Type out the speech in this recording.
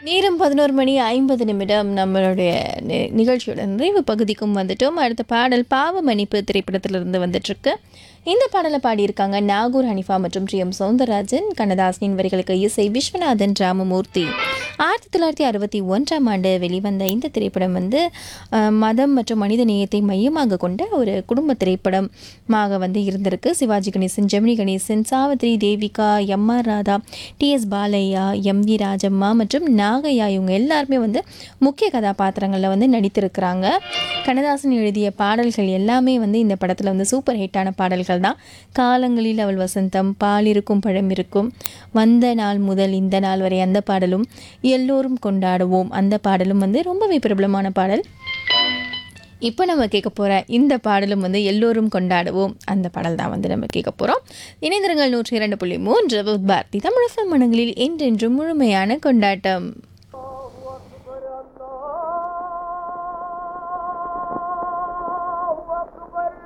நேரம் பதினோரு மணி ஐம்பது நிமிடம் நம்மளுடைய நி- நிகழ்ச்சியோட நிறைவு பகுதிக்கும் வந்துட்டோம் அடுத்த பாடல் பாவ மன்னிப்பு திரைப்படத்திலிருந்து வந்துட்டுருக்கு இந்த பாடலை பாடியிருக்காங்க நாகூர் ஹனிஃபா மற்றும் டி எம் சௌந்தரராஜன் கண்ணதாசனின் வரிகளுக்கு இசை விஸ்வநாதன் ராமமூர்த்தி ஆயிரத்தி தொள்ளாயிரத்தி அறுபத்தி ஒன்றாம் ஆண்டு வெளிவந்த இந்த திரைப்படம் வந்து அஹ், மதம் மற்றும் மனித நேயத்தை மையமாக கொண்ட ஒரு குடும்ப திரைப்படமாக வந்து இருந்திருக்கு Sivaji Ganesan Gemini Ganesan Savitri Devika M R Radha T S Balaiah M V Rajamma மற்றும் நாகையா இவங்க எல்லாருமே வந்து முக்கிய கதாபாத்திரங்களில் வந்து நடித்திருக்கிறாங்க கண்ணதாசன் எழுதிய பாடல்கள் எல்லாமே வந்து இந்த படத்தில் வந்து சூப்பர் ஹிட்டான பாடல்கள் தான் காலங்களில் அவள் வசந்தம் பால் இருக்கும் பழம் இருக்கும் வந்த நாள் முதல் இந்த நாள் வரை அந்த பாடலும் எல்லோரும் கொண்டாடுவோம் அந்த பாடலும் வந்து ரொம்பவே பிரபலமான பாடல் இப்போ நம்ம கேட்க போகிற இந்த பாடலும் வந்து எல்லோரும் கொண்டாடுவோம் அந்த பாடல் தான் வந்து நம்ம கேட்க போகிறோம் இணைந்திருங்கள் நூற்றி இரண்டு புள்ளி மூன்று பாரதி தமிழக மனங்களில் என்றென்றும் முழுமையான கொண்டாட்டம்